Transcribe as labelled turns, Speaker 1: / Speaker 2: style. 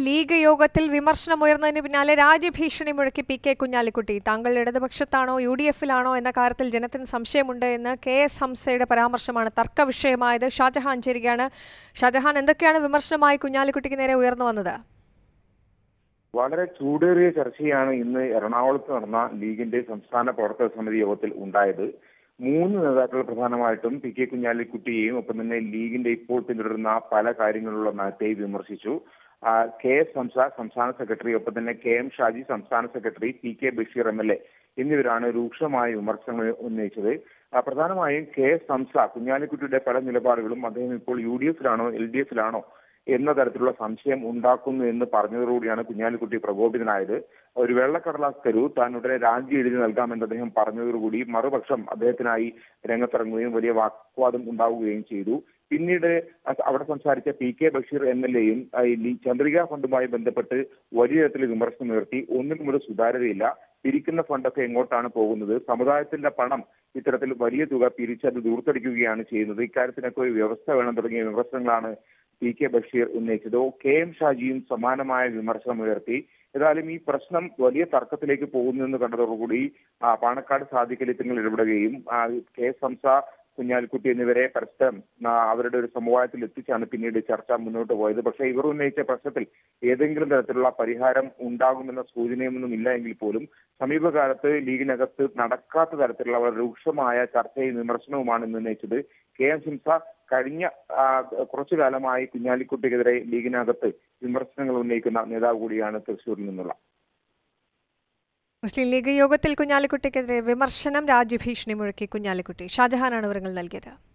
Speaker 1: league യോഗത്തിൽ വിമർശനമുയർന്നതിന് പിന്നാലെ രാജ്യഭീഷണി മുഴക്കി പി കെ കുഞ്ഞാലിക്കുട്ടി താങ്കൾ ഇടതുപക്ഷത്താണോ യു ഡി എഫിലാണോ എന്ന കാര്യത്തിൽ ജനത്തിന് സംശയമുണ്ട് എന്ന് കെ എസ് ഹംസയുടെ പരാമർശമാണ് തർക്ക വിഷയമായത് ഷാജഹാൻ ചേരുകയാണ് ഷാജഹാൻ എന്തൊക്കെയാണ് വിമർശനമായി കുഞ്ഞാലിക്കുട്ടിക്ക് നേരെ ഉയർന്നു വന്നത്
Speaker 2: വളരെ ചൂടേറിയ ചർച്ചയാണ് ഇന്ന് എറണാകുളത്ത് നടന്ന ലീഗിന്റെ സംസ്ഥാന പ്രവർത്തക സമിതി യോഗത്തിൽ ഉണ്ടായത് മൂന്ന് നേതാക്കൾ പ്രധാനമായിട്ടും പി കെ കുഞ്ഞാലിക്കുട്ടിയെയും ഒപ്പം തന്നെ ലീഗിന്റെ ഇപ്പോൾ പിന്തുടരുന്ന പല കാര്യങ്ങളിലുള്ള നയത്തെയും വിമർശിച്ചു ആ, കെ എസ് ഹംസ സംസ്ഥാന സെക്രട്ടറി ഒപ്പം തന്നെ കെ എം ഷാജി സംസ്ഥാന secretary P K Basheer M L A എന്നിവരാണ് രൂക്ഷമായ വിമർശനങ്ങൾ ഉന്നയിച്ചത് ആ, പ്രധാനമായും കെ എസ് ഹംസ കുഞ്ഞാലിക്കുട്ടിയുടെ പല നിലപാടുകളും അദ്ദേഹം ഇപ്പോൾ യു ഡി എഫിലാണോ എൽ ഡി എഫിലാണോ എന്ന തരത്തിലുള്ള സംശയം ഉണ്ടാക്കുന്നു എന്ന് പറഞ്ഞതോടുകൂടിയാണ് കുഞ്ഞാലിക്കുട്ടി പ്രകോപിതനായത് ഒരു വെള്ളക്കടലാസ് തരൂ താൻ ഉടനെ രാജി എഴുതി നൽകാമെന്ന് അദ്ദേഹം പറഞ്ഞതോടുകൂടി മറുപക്ഷം അദ്ദേഹത്തിനായി രംഗത്തിറങ്ങുകയും വലിയ വാഗ്വാദം ഉണ്ടാവുകയും ചെയ്തു പിന്നീട് അ- അവിടെ സംസാരിച്ച P K Basheer M L എയും ചന്ദ്രിക ഫണ്ടുമായി ബന്ധപ്പെട്ട് വലിയ തരത്തിൽ വിമർശനം ഉയർത്തി ഒന്നിനും ഒരു സുതാര്യതയില്ല പിരിക്കുന്ന ഫണ്ടൊക്കെ എങ്ങോട്ടാണ് പോകുന്നത് സമുദായത്തിന്റെ പണം ഇത്തരത്തിൽ വലിയ തുക പിരിച്ച് അത് ദൂർത്തടിക്കുകയാണ് ചെയ്യുന്നത് ഇക്കാര്യത്തിനൊക്കെ ഒരു വ്യവസ്ഥ വേണം തുടങ്ങിയ വിമർശനങ്ങളാണ് പി കെ ബഷീർ ഉന്നയിച്ചത് കെ എം ഷാജിയും സമാനമായ വിമർശനം ഉയർത്തി ഏതായാലും ഈ പ്രശ്നം വലിയ തർക്കത്തിലേക്ക് പോകുന്നു എന്ന് കണ്ടതോടുകൂടി ആ, പാണക്കാട് സാധിക്കൽ ഇത്തങ്ങൾ ഇടപെടുകയും ആ, കെ എസ് ഹംസ കുഞ്ഞാലിക്കുട്ടി എന്നിവരെ പരസ്പരം ആ, അവരുടെ ഒരു സമവായത്തിൽ എത്തിച്ചാണ് പിന്നീട് ചർച്ച മുന്നോട്ട് പോയത് പക്ഷേ ഇവർ ഉന്നയിച്ച പ്രശ്നത്തിൽ ഏതെങ്കിലും തരത്തിലുള്ള പരിഹാരം ഉണ്ടാകുമെന്ന സൂചനയൊന്നും ഇല്ല എങ്കിൽ പോലും സമീപകാലത്ത് ലീഗിനകത്ത് നടക്കാത്ത തരത്തിലുള്ള വളരെ രൂക്ഷമായ ചർച്ചയും വിമർശനവുമാണ് ഇന്ന് ഉന്നയിച്ചത് കെ എം ഹിംസ കഴിഞ്ഞ ആ, കുറച്ചു കാലമായി കുഞ്ഞാലിക്കുട്ടിക്കെതിരെ ലീഗിനകത്ത് വിമർശനങ്ങൾ ഉന്നയിക്കുന്ന നേതാവ് കൂടിയാണ് തൃശ്ശൂരിൽ നിന്നുള്ള
Speaker 1: മുസ്ലിം ലീഗ് യോഗത്തിൽ കുഞ്ഞാലിക്കുട്ടിക്കെതിരെ വിമർശനം രാജ്യഭീഷണി മുഴക്കി കുഞ്ഞാലിക്കുട്ടി ഷാജഹാനാണ് വിവരങ്ങൾ നൽകിയത്